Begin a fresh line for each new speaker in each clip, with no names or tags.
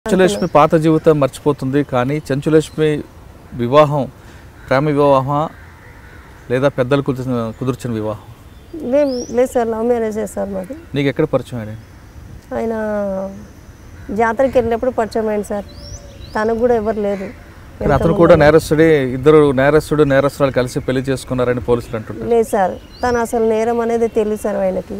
చెంచులక్ష్మి పాత జీవితం మర్చిపోతుంది కానీ చెంచులక్ష్మి వివాహం ప్రేమ వివాహమా లేదా పెద్దలు కుదిర్చిన కుదుర్చిన వివాహం
లేదు లేదు సార్ లవ్ మ్యారేజ్ సార్ మాది
నీకు ఎక్కడ పరిచయం ఆయన
ఆయన జాతరకి వెళ్ళినప్పుడు పరిచయం అయింది సార్ తనకు కూడా ఎవరు లేరు
కానీ అతను కూడా నేరస్తుడే ఇద్దరు నేరస్తుడు నేరస్తురాలు కలిసి పెళ్లి చేసుకున్నారని పోలీసులు అంటుంటారు
లేదు సార్ తను అసలు నేరం అనేది తెలియదు సార్ ఆయనకి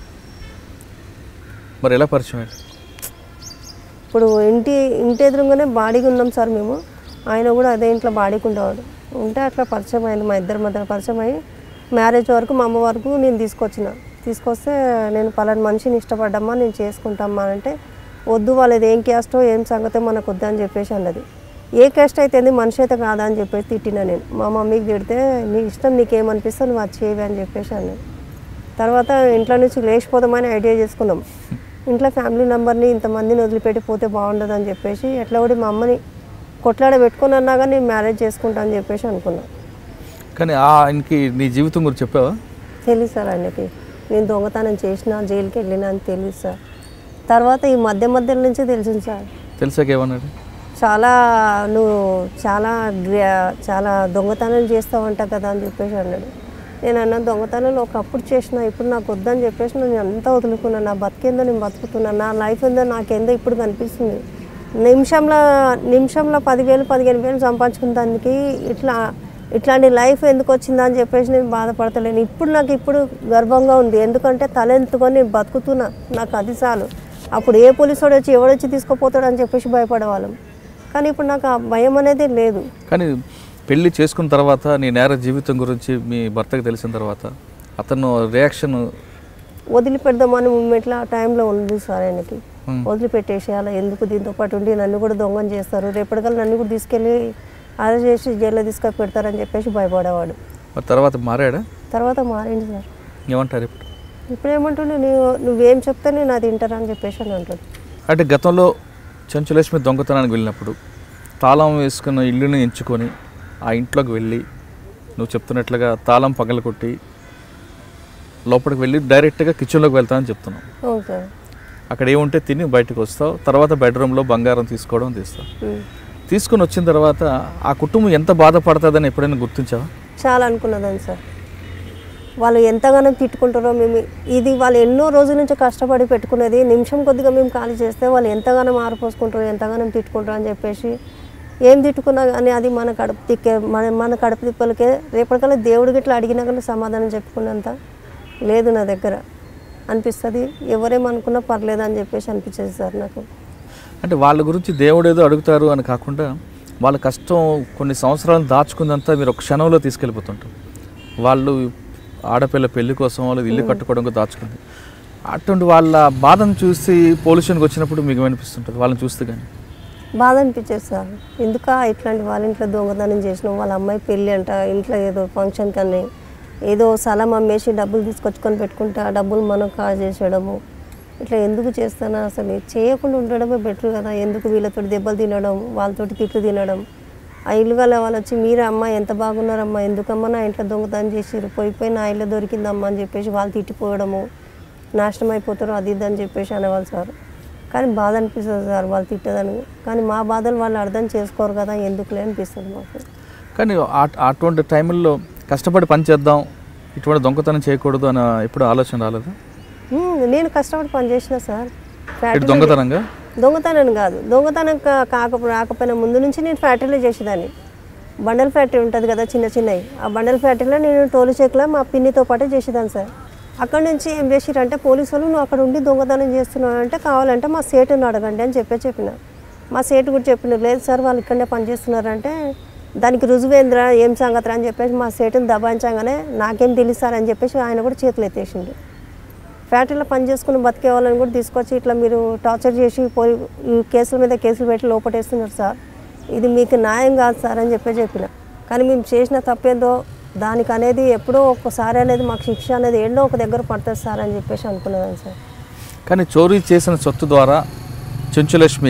మరి ఎలా పరిచయం ఆయన
ఇప్పుడు ఇంటి ఇంటి ఎదురుగానే బాడీగా ఉన్నాం సార్ మేము ఆయన కూడా అదే ఇంట్లో బాడీకి ఉండేవాడు ఉంటే అట్లా పరిచయం అయింది మా ఇద్దరి మధ్య పరిచయం అయ్యి మ్యారేజ్ వరకు మా అమ్మ వరకు నేను తీసుకొచ్చిన తీసుకొస్తే నేను పలాని మనిషిని ఇష్టపడ్డమ్మా నేను చేసుకుంటామ్మా అంటే వద్దు వాళ్ళది ఏం క్యాస్టో ఏం సంగతో మనకు వద్దు అని చెప్పేసి అన్నది ఏ క్యాస్ట్ అయితే ఏంది మనిషి అయితే కాదా అని చెప్పేసి తిట్టిన నేను మా మమ్మీకి తిడితే నీ ఇష్టం నీకేమనిపిస్తే నువ్వు అది చేయవి అని చెప్పేసి అన్నది తర్వాత ఇంట్లో నుంచి లేచిపోదామని ఐడియా చేసుకున్నాం ఇంట్లో ఫ్యామిలీ నెంబర్ని ఇంతమందిని వదిలిపెట్టి పోతే బాగుండదు అని చెప్పేసి ఎట్లా కూడా మా అమ్మని కొట్లాడ పెట్టుకుని అన్నా కానీ నేను మ్యారేజ్ చేసుకుంటా అని చెప్పేసి అనుకున్నా
కానీ ఆ ఆయనకి నీ జీవితం గురించి చెప్పావా
తెలియదు సార్ ఆయనకి నేను దొంగతనం చేసిన జైలుకి వెళ్ళినా అని తెలియదు సార్ తర్వాత ఈ మధ్య మధ్యలో నుంచే తెలిసింది సార్
తెలిసాక ఏమన్నాడు
చాలా నువ్వు చాలా గ్ర- చాలా దొంగతనాలు చేస్తావంట కదా అని చెప్పేసి అన్నాడు నేను అన్న దొంగతనాలు ఒకప్పుడు చేసిన ఇప్పుడు నాకు వద్దని చెప్పేసి నేను అంతా వదులుకున్నాను నా బతికేందో నేను బతుకుతున్నాను నా లైఫ్ ఏందో నాకేందో ఇప్పుడు కనిపిస్తుంది నిమిషంలో నిమిషంలో పదివేలు పదిహేను వేలు సంపాదించుకున్న దానికి ఇట్లా ఇట్లాంటి లైఫ్ ఎందుకు వచ్చిందా అని చెప్పేసి నేను బాధపడతలేను ఇప్పుడు నాకు ఇప్పుడు గర్వంగా ఉంది ఎందుకంటే తలెంతుకొని నేను బతుకుతున్నా నాకు అది చాలు అప్పుడు ఏ పోలీసు వాడు వచ్చి ఎవడొచ్చి తీసుకుపోతాడు అని చెప్పేసి భయపడేవాళ్ళం కానీ ఇప్పుడు నాకు ఆ భయం అనేది లేదు
కానీ పెళ్లి చేసుకున్న తర్వాత నీ నేర జీవితం గురించి మీ భర్తకు తెలిసిన తర్వాత అతను రియాక్షన్
వదిలిపెడదామని మూమెంట్లో ఆ టైంలో ఉంది సార్ ఆయనకి
Hmm.
వదిలిపెట్టేసేయాలి ఎందుకు దీంతో పాటు ఉండి నన్ను కూడా దొంగని చేస్తారు రేపటికల్లా నన్ను కూడా తీసుకెళ్ళి అరెస్ట్ చేసి జైల్లో తీసుకొని పెడతారని చెప్పేసి భయపడేవాడు
మరి తర్వాత మారాడా
తర్వాత మారింది సార్
ఏమంటారు ఇప్పుడు
ఇప్పుడు ఏమంటుండే నువ్వు నువ్వేం చెప్తే నేను అది వింటారా అని చెప్పేసి అని అంటాడు
అంటే గతంలో చెంచులక్ష్మి దొంగతనానికి వెళ్ళినప్పుడు తాళం వేసుకున్న ఇల్లుని ఎంచుకొని ఆ ఇంట్లోకి వెళ్ళి నువ్వు చెప్తున్నట్లుగా తాళం పగలకొట్టి లోపలికి వెళ్ళి డైరెక్ట్గా కిచెన్లోకి వెళ్తానని చెప్తున్నావు
అవును సార్
అక్కడ ఏముంటే తిని బయటకు వస్తావు తర్వాత బెడ్రూమ్లో బంగారం తీసుకోవడం తీస్తావు
ఉమ్.
తీసుకుని వచ్చిన తర్వాత ఆ కుటుంబం ఎంత బాధపడుతుందని ఎప్పుడైనా గుర్తించావా
చాలా అనుకున్నదాన్ని సార్ వాళ్ళు ఎంతగానో తిట్టుకుంటారో మేము ఇది వాళ్ళు ఎన్నో రోజుల నుంచి కష్టపడి పెట్టుకునేది నిమిషం కొద్దిగా మేము ఖాళీ చేస్తే వాళ్ళు ఎంతగానో మారిపోసుకుంటారు ఎంతగానో తిట్టుకుంటారు అని చెప్పేసి ఏం తిట్టుకున్నా కానీ అది మన కడుపు తిక్కే మన మన కడుపు తిప్పలకే రేపటికల్లా దేవుడికి ఇట్లా అడిగినా కానీ సమాధానం చెప్పుకున్నంత లేదు నా దగ్గర అనిపిస్తుంది ఎవరేమనుకున్నా పర్లేదు అని చెప్పేసి అనిపించేది సార్ నాకు
అంటే వాళ్ళ గురించి దేవుడు ఏదో అడుగుతారు అని కాకుండా వాళ్ళ కష్టం కొన్ని సంవత్సరాలు దాచుకుందంతా మీరు ఒక క్షణంలో తీసుకెళ్ళిపోతుంటారు వాళ్ళు ఆడపిల్ల పెళ్లి కోసం వాళ్ళు ఇల్లు కట్టుకోవడం కోసం దాచుకుంది అటువంటి వాళ్ళ బాధను చూసి పొల్యూషన్కి వచ్చినప్పుడు మీకు అనిపిస్తుంటుంది వాళ్ళని చూస్తే కానీ
బాధ అనిపించేది సార్ ఎందుక ఇట్లాంటి వాళ్ళ ఇంట్లో దొంగతనం చేసినాం వాళ్ళ అమ్మాయి పెళ్ళి అంట ఇంట్లో ఏదో ఫంక్షన్ కానీ ఏదో స్థలం అమ్మేసి డబ్బులు తీసుకొచ్చుకొని పెట్టుకుంటే ఆ డబ్బులు మనం కాల్ చేసేయడము ఇట్లా ఎందుకు చేస్తానా అసలు చేయకుండా ఉండడమే బెటర్ కదా ఎందుకు వీళ్ళతో దెబ్బలు తినడం వాళ్ళతోటి తిట్లు తినడం ఆ ఇల్లు గల వాళ్ళు వచ్చి మీరే అమ్మ ఎంత బాగున్నారమ్మా ఎందుకమ్మా నా ఇంట్లో దొంగతనం చేసిర్రు పోయి పోయి నా ఇల్లు దొరికిందమ్మా అని చెప్పేసి వాళ్ళు తిట్టిపోవడము నాశనం అయిపోతారు అది ఇది అని చెప్పేసి అనేవాళ్ళు సార్ కానీ బాధ అనిపిస్తుంది సార్ వాళ్ళు తిట్టదని కానీ మా బాధలు వాళ్ళు అర్థం చేసుకోరు కదా ఎందుకులే అనిపిస్తుంది మాకు
కానీ ఆ- అటువంటి టైంలో కష్టపడి పని చేద్దాం ఇటువంటి దొంగతనం చేయకూడదు అని ఎప్పుడు ఆలోచన రాలేదు
హ్మ్, నేను కష్టపడి పని చేసిన సార్
ఇటు
ఫ్యాక్టరీ
దొంగతనంగా
దొంగతనం కాదు దొంగతనం కా- కాకపో రాకపోయినా ముందు నుంచి నేను ఫ్యాక్టరీలో చేసేదాన్ని బండల్ ఫ్యాక్టరీ ఉంటుంది కదా చిన్న చిన్నవి ఆ బండల్ ఫ్యాక్టరీలో నేను టోలు చెక్లో మా పిన్నితో పాటే చేసేదాన్ని సార్ అక్కడ నుంచి ఏం చేసిరంటే పోలీసు వాళ్ళు నువ్వు అక్కడ ఉండి దొంగతనం చేస్తున్నావు అంటే కావాలంటే మా సేటుని అడగండి అని చెప్పే చెప్పిన మా సేటు కూడా చెప్పిన లేదు సార్ వాళ్ళు ఇక్కడనే పనిచేస్తున్నారంటే దానికి రుజువేంద్ర ఏం సంగతి అని చెప్పేసి మా సేటుని దబాయించగానే నాకేం తెలుసు సార్ అని చెప్పేసి ఆయన కూడా చేతులు ఎత్తేసిండు ఫ్యాక్టరీలో పని చేసుకుని బతికే వాళ్ళని కూడా తీసుకొచ్చి ఇట్లా మీరు టార్చర్ చేసి పోయి ఈ కేసుల మీద కేసులు పెట్టి లోపటేస్తున్నారు సార్ ఇది మీకు న్యాయం కాదు సార్ అని చెప్పి చెప్పిన కానీ మేము చేసిన తప్పేందో దానికి అనేది ఎప్పుడో ఒక్కసారి అనేది మాకు శిక్ష అనేది ఎన్నో ఒక దగ్గర పడుతుంది సార్ అని చెప్పేసి అనుకునేదాన్ని సార్
కానీ చోరీ చేసిన సొత్తు ద్వారా చెంచులక్ష్మి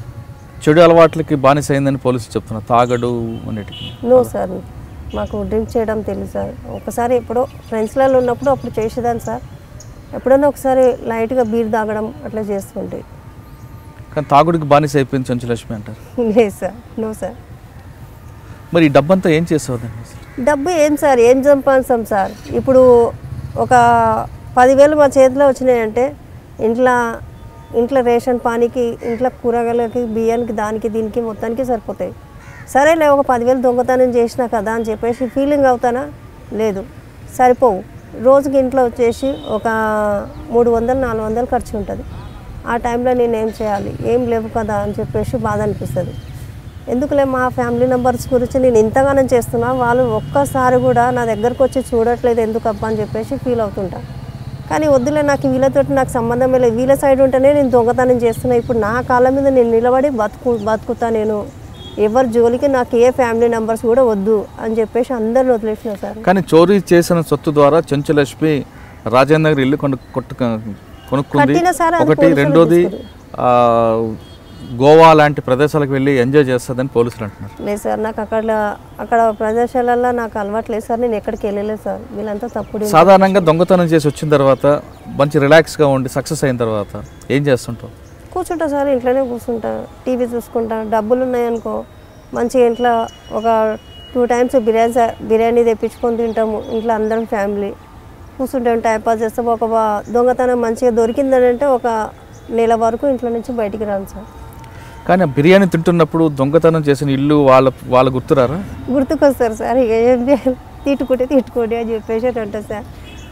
చెడు అలవాట్లకి బానిస అయిందని పోలీసులు చెప్తున్నారు తాగడు అన్నిటికీ
నో సార్ మాకు డ్రింక్ చేయడం తెలియదు సార్ ఒకసారి ఎప్పుడో ఫ్రెండ్స్లలో ఉన్నప్పుడు అప్పుడు చేసేదాన్ని సార్ ఎప్పుడైనా ఒకసారి లైట్గా బీర్ తాగడం అట్లా చేస్తుంటే
కానీ తాగుడికి బానిస అయిపోయింది చెంచులక్ష్మి అంటారు
లేదు సార్ నో సార్
మరి ఈ డబ్బంతా ఏం చేసేవాదండి అసలు
డబ్బు ఏం సార్ ఏం సంపాదిస్తాం సార్ ఇప్పుడు ఒక పదివేలు మా చేతిలో వచ్చినాయంటే ఇంట్లో ఇంట్లో రేషన్ పానీకి ఇంట్లో కూరగాయలకి బియ్యానికి దానికి దీనికి మొత్తానికి సరిపోతాయి సరేలే ఒక పదివేలు దొంగతనం చేసినా కదా అని చెప్పేసి ఫీలింగ్ అవుతానా లేదు సరిపోవు రోజుకి ఇంట్లో వచ్చేసి ఒక మూడు వందలు నాలుగు వందలు ఖర్చు ఉంటుంది ఆ టైంలో నేను ఏం చేయాలి ఏం లేవు కదా అని చెప్పేసి బాధ అనిపిస్తుంది ఎందుకులే మా ఫ్యామిలీ మెంబర్స్ గురించి నేను ఇంతగానం చేస్తున్నా వాళ్ళు ఒక్కసారి కూడా నా దగ్గరకు వచ్చి చూడట్లేదు ఎందుకు అబ్బా అని చెప్పేసి ఫీల్ అవుతుంటా కానీ వద్దులే నాకు వీళ్ళతో నాకు సంబంధం లేదు వీళ్ళ సైడ్ ఉంటేనే నేను దొంగతనం చేస్తున్నా ఇప్పుడు నా కాళ్ళ మీద నేను నిలబడి బతుకు బతుకుతా నేను ఎవరి జోలికి నాకు ఏ ఫ్యామిలీ మెంబర్స్ కూడా వద్దు అని చెప్పేసి అందరిని వదిలేసిన సార్
కానీ చోరీ చేసిన సొత్తు ద్వారా చెంచులక్ష్మి రాజేంద్ర నగర్ ఇల్లు కొను కొట్టు కొనుక్కుంది
కట్టిన సార్ అది
ఒకటి
పోలీసులు
రెండోది ఆ, గోవా లాంటి ప్రదేశాలకు వెళ్ళి ఎంజాయ్ చేస్తుందని పోలీసులు అంటున్నారు
లేదు సార్ నాకు అక్కడ అక్కడ ప్రదేశాలలో నాకు అలవాటు లేదు సార్ నేను ఎక్కడికి వెళ్ళలేదు సార్ వీళ్ళంతా తప్పుడు
సాధారణంగా దొంగతనం చేసి వచ్చిన తర్వాత మంచి రిలాక్స్గా ఉండి సక్సెస్ అయిన తర్వాత ఏం చేస్తుంటావు
కూర్చుంటా సార్ ఇంట్లోనే కూర్చుంటా టీవీ చూసుకుంటా డబ్బులు ఉన్నాయనుకో మంచిగా ఇంట్లో ఒక టూ టైమ్స్ బిర్యానీ సా- బిర్యానీ తెప్పించుకొని తింటాము ఇంట్లో అందరం ఫ్యామిలీ కూర్చుంటాం టైం పాస్ చేస్తాం ఒక బా- దొంగతనం మంచిగా దొరికిందని అంటే ఒక నెల వరకు ఇంట్లో నుంచి బయటికి రాను సార్
కానీ ఆ బిర్యానీ తింటున్నప్పుడు దొంగతనం చేసిన ఇల్లు వాళ్ళ వాళ్ళ గుర్తురారా
గుర్తుకొస్తారు సార్ ఇక ఏం చేయాలి తిట్టుకుంటే తిట్టుకోండి అని చెప్పేసి అని అంటారు సార్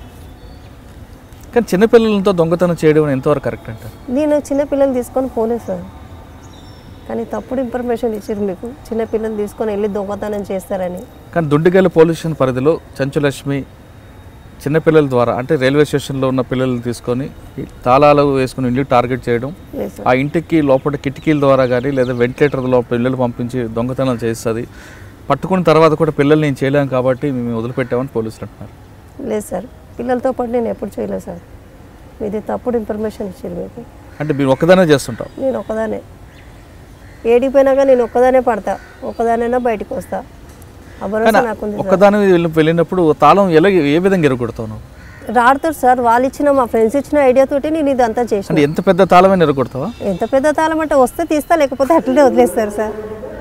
కానీ చిన్నపిల్లలతో దొంగతనం చేయడం ఎంతవరకు కరెక్ట్ అంటారు
నేను చిన్న పిల్లల్ని తీసుకొని పోలేదు సార్ కానీ తప్పుడు ఇన్ఫర్మేషన్ ఇచ్చారు మీకు చిన్న పిల్లల్ని తీసుకొని వెళ్ళి దొంగతనం చేస్తారని
కానీ దుండిగల పోలీస్ స్టేషన్ పరిధిలో చంచులక్ష్మి చిన్నపిల్లల ద్వారా అంటే రైల్వే స్టేషన్లో ఉన్న పిల్లల్ని తీసుకొని ఈ తాళాలు వేసుకుని ఇల్లు టార్గెట్ చేయడం
లేదు సార్
ఆ ఇంటికి లోపల కిటికీల ద్వారా కానీ లేదా వెంటిలేటర్ లోపల పిల్లలు పంపించి దొంగతనం చేస్తుంది పట్టుకున్న తర్వాత కూడా పిల్లల్ని నేను చేయలేము కాబట్టి మేము వదిలిపెట్టామని పోలీసులు అంటున్నారు
లేదు సార్ పిల్లలతో పాటు నేను ఎప్పుడు చేయలేదు సార్ ఇది తప్పుడు ఇన్ఫర్మేషన్ ఇచ్చారు మీకు
అంటే మీరు ఒక్కదానే చేస్తుంటాం
నేను ఒక్కదానే ఏడిపోయినాక నేను ఒక్కదానే పడతా ఒక్కదానైనా బయటికి వస్తా ఆ భరోసా నాకుంది సార్.
ఒక్కదాని వెళ్ళి వెళ్ళినప్పుడు తాళం ఎలా ఏ విధంగా ఎరగొడతావు నువ్వు
రాడుతారు సార్ వాళ్ళు ఇచ్చిన మా ఫ్రెండ్స్ ఇచ్చిన ఐడియా తోటి నేను ఇదంతా చేసిన
అంటే ఎంత పెద్ద తాళమైనా ఎరగొడతావా
ఎంత పెద్ద తాళం అంటే వస్తే తీస్తా లేకపోతే అట్లనే వదిలేస్తారు సార్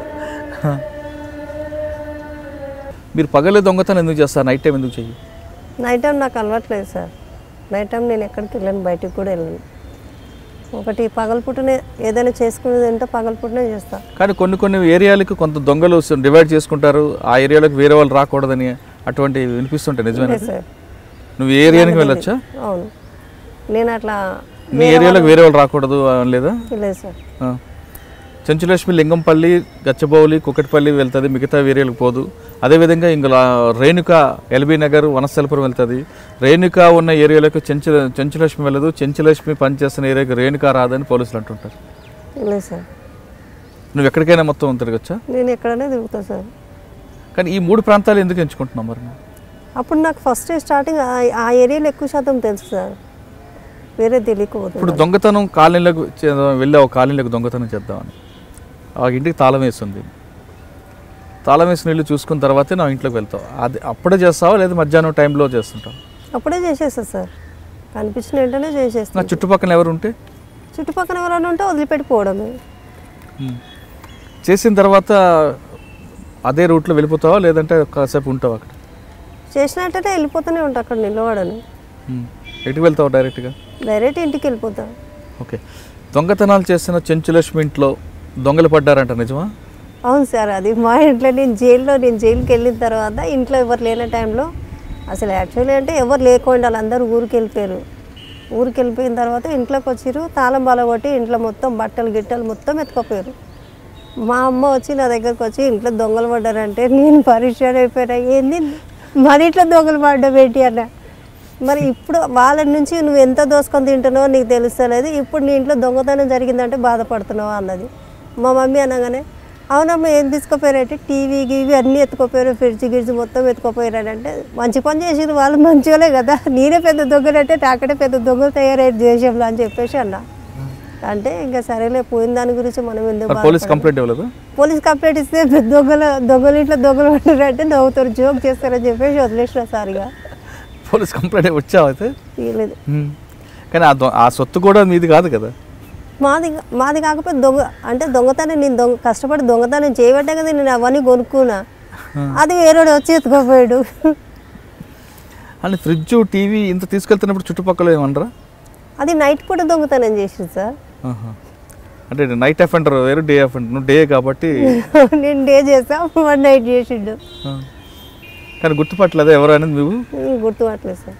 మీరు పగలే దొంగతనం ఎందుకు చేస్తారు నైట్ టైం ఎందుకు చెయ్యి
నైట్ టైం నాకు అలవాట్లేదు సార్ నైట్ టైం నేను ఎక్కడికి వెళ్ళను బయటికి కూడా వెళ్ళను ఒకటి పగలపూటనే ఏదైనా చేసుకునేది అంటే పగలపూటనే చేస్తా
కానీ కొన్ని కొన్ని ఏరియాలకు కొంత దొంగలు డివైడ్ చేసుకుంటారు ఆ ఏరియాలకు వేరే వాళ్ళు రాకూడదని అటువంటి వినిపిస్తుంటాయి నిజమేనా
లేదు సార్
నువ్వు ఏ ఏరియానికి వెళ్ళొచ్చా
అవును నేను అట్లా
నీ ఏరియాలకు వేరే వాళ్ళు రాకూడదు అని లేదా
లేదు సార్
ఆ. చెంచులక్ష్మి లింగంపల్లి గచ్చబౌలి కుకట్పల్లి వెళ్తుంది మిగతా ఏరియాలకు పోదు అదేవిధంగా ఇంకా రేణుక ఎల్బీ నగర్ వనస్థలపురం వెళ్తుంది రేణుక ఉన్న ఏరియాలకు చెంచు చెంచులక్ష్మి వెళ్ళదు చెంచులక్ష్మి పనిచేస్తున్న ఏరియాకి రేణుక రాదని పోలీసులు అంటుంటారు
లేదు సార్
నువ్వు ఎక్కడికైనా మొత్తం తిరగచ్చా
నేను ఎక్కడైనా తిరుగుతా సార్
కానీ ఈ మూడు ప్రాంతాలు ఎందుకు ఎంచుకుంటున్నావు మరి నువ్వు?
అప్పుడు నాకు ఫస్ట్ స్టార్టింగ్ ఆ- ఆ ఏరియాలో ఎక్కువ శాతం తెలుసు సార్ వేరే తెలియకపోతుంది
ఇప్పుడు దొంగతనం కాలనీలకు చే- వెళ్ళావు కాలనీలకు దొంగతనం చేద్దామని ఆ ఇంటికి తాళం వేస్తుంది తాళం వేసిన ఇల్లు చూసుకున్న తర్వాతే నా ఇంట్లోకి వెళ్తావు అది అప్పుడే చేస్తావా లేదా మధ్యాహ్నం టైంలో చేస్తుంటావు
అప్పుడే చేసేస్తా సార్ కనిపించిన వెంటనే
నా
చేసేస్తా
చుట్టుపక్కల ఎవరు ఉంటే
చుట్టుపక్కల ఎవరైనా ఉంటే వదిలిపెట్టిపోవడమే
చేసిన తర్వాత అదే రూట్లో వెళ్ళిపోతావా లేదంటే కాసేపు ఉంటావా అక్కడ
చేసినట్టయితే వెళ్ళిపోతూనే ఉంటా అక్కడ నిలబడను
ఉమ్. ఎటుకు వెళ్తావు డైరెక్ట్గా
డైరెక్ట్ ఇంటికి వెళ్ళిపోతా
ఓకే దొంగతనాలు చేస్తున్న చెంచులక్ష్మి ఇంట్లో దొంగలు పడ్డారంట నిజమా
అవును సార్ అది మా ఇంట్లో నేను జైల్లో నేను జైలుకి వెళ్ళిన తర్వాత ఇంట్లో ఎవరు లేని టైంలో అసలు యాక్చువల్లీ అంటే ఎవరు లేకుండా వాళ్ళందరూ ఊరికి వెళ్ళిపోయారు ఊరికి వెళ్ళిపోయిన తర్వాత ఇంట్లోకి వచ్చిర్రు తాళం బాల కొట్టి ఇంట్లో మొత్తం బట్టలు గిట్టలు మొత్తం ఎత్తుకోపోయారు మా అమ్మ వచ్చి నా దగ్గరకు వచ్చి ఇంట్లో దొంగలు పడ్డారంటే నేను పరిచయం అయిపోయినా ఏంది మన ఇంట్లో దొంగలు పడ్డా ఏంటి అన్న మరి ఇప్పుడు వాళ్ళ నుంచి నువ్వు ఎంత దోసుకొని తింటున్నావో నీకు తెలుస్తలేదు ఇప్పుడు నీ ఇంట్లో దొంగతనం జరిగిందంటే బాధపడుతున్నావా అన్నది మా మమ్మీ అనగానే అవునమ్మా ఏం తీసుకుపోయారంటే టీవీ గీవీ అన్నీ ఎత్తుకోపోయారు ఫ్రిడ్జ్ గిడ్జ్ మొత్తం ఎత్తుకోపోయారు అంటే మంచి పని చేసిరు వాళ్ళు మంచిగానే కదా నేనే పెద్ద దొంగలంటే నాకంటే పెద్ద దొంగలు తయారయ్యారు దేశంలో అని చెప్పేసి అన్న అంటే ఇంకా సరేలే పోయిన దాని గురించి మనం ఎందుకు
మరి పోలీస్
బాధపడాలి?
కంప్లైంట్ ఇవ్వలేదు
పోలీస్ కంప్లైంట్ ఇస్తే దొంగల దొంగల ఇంట్లో దొంగలు పడ్డారంటే నవ్వుతారు జోక్ చేస్తారని చెప్పేసి వదిలేసిన సారిగా
పోలీస్ కంప్లైంట్ వచ్చావు అయితే
తీయలేదు
ఉమ్. కానీ ఆ దొ- ఆ సొత్తు కూడా మీది కాదు కదా
మాది మాది కాకపోతే దొంగ అంటే దొంగతనం నేను దొంగ కష్టపడి దొంగతనం చేయబట్టే కదా నేను అవన్నీ కొనుక్కున్నా అది వేరేవాడు వచ్చి ఎత్తుకోపోయాడు
అని ఫ్రిడ్జ్ టీవీ ఇంత తీసుకెళ్తున్నప్పుడు చుట్టుపక్కల ఏమనరా
అది నైట్ పూట దొంగతనం చేసింది సార్
ఆహా. అంటే నైట్ అఫెండర్ వేరు డే అఫెండర్ నువ్వు డే కాబట్టి
నేను డే చేసా వన్ నైట్ చేసిండు
ఆ. కానీ గుర్తుపట్టలేదు ఎవరు అనేది నువ్వు
గుర్తుపట్టలేదు సార్